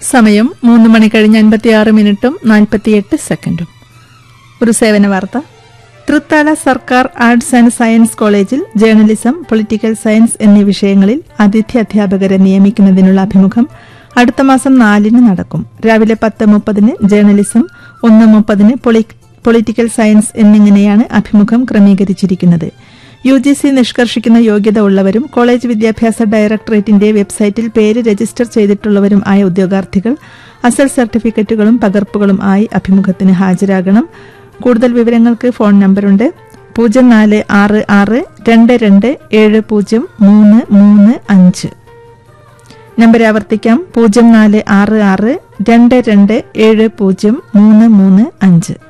സമയം മൂന്ന് മണി കഴിഞ്ഞ് അൻപത്തിയാറ് മിനിറ്റും നാൽപ്പത്തിയെട്ട് സെക്കൻഡും ഒരു സേവന വാർത്ത തൃത്താല സർക്കാർ ആർട്സ് ആൻഡ് സയൻസ് കോളേജിൽ ജേർണലിസം പൊളിറ്റിക്കൽ സയൻസ് എന്നീ വിഷയങ്ങളിൽ അതിഥി അധ്യാപകരെ നിയമിക്കുന്നതിനുള്ള അഭിമുഖം അടുത്ത മാസം നാലിന് നടക്കും രാവിലെ പത്ത് മുപ്പതിന് ജേർണലിസം ഒന്ന് മുപ്പതിന് പൊളിറ്റിക്കൽ സയൻസ് എന്നിങ്ങനെയാണ് അഭിമുഖം ക്രമീകരിച്ചിരിക്കുന്നത് യു ജി സി നിഷ്കർഷിക്കുന്ന യോഗ്യത ഉള്ളവരും കോളേജ് വിദ്യാഭ്യാസ ഡയറക്ടറേറ്റിന്റെ വെബ്സൈറ്റിൽ പേര് രജിസ്റ്റർ ചെയ്തിട്ടുള്ളവരും ആയ ഉദ്യോഗാർത്ഥികൾ അസൽ സർട്ടിഫിക്കറ്റുകളും പകർപ്പുകളും ആയി അഭിമുഖത്തിന് ഹാജരാകണം കൂടുതൽ വിവരങ്ങൾക്ക് ഫോൺ നമ്പറുണ്ട് പൂജ്യം നാല് ആറ് ആറ് രണ്ട് രണ്ട് ഏഴ് പൂജ്യം മൂന്ന് മൂന്ന് അഞ്ച് നമ്പർ ആവർത്തിക്കാം പൂജ്യം നാല് ആറ് ആറ് രണ്ട് രണ്ട് ഏഴ് പൂജ്യം മൂന്ന് മൂന്ന് അഞ്ച്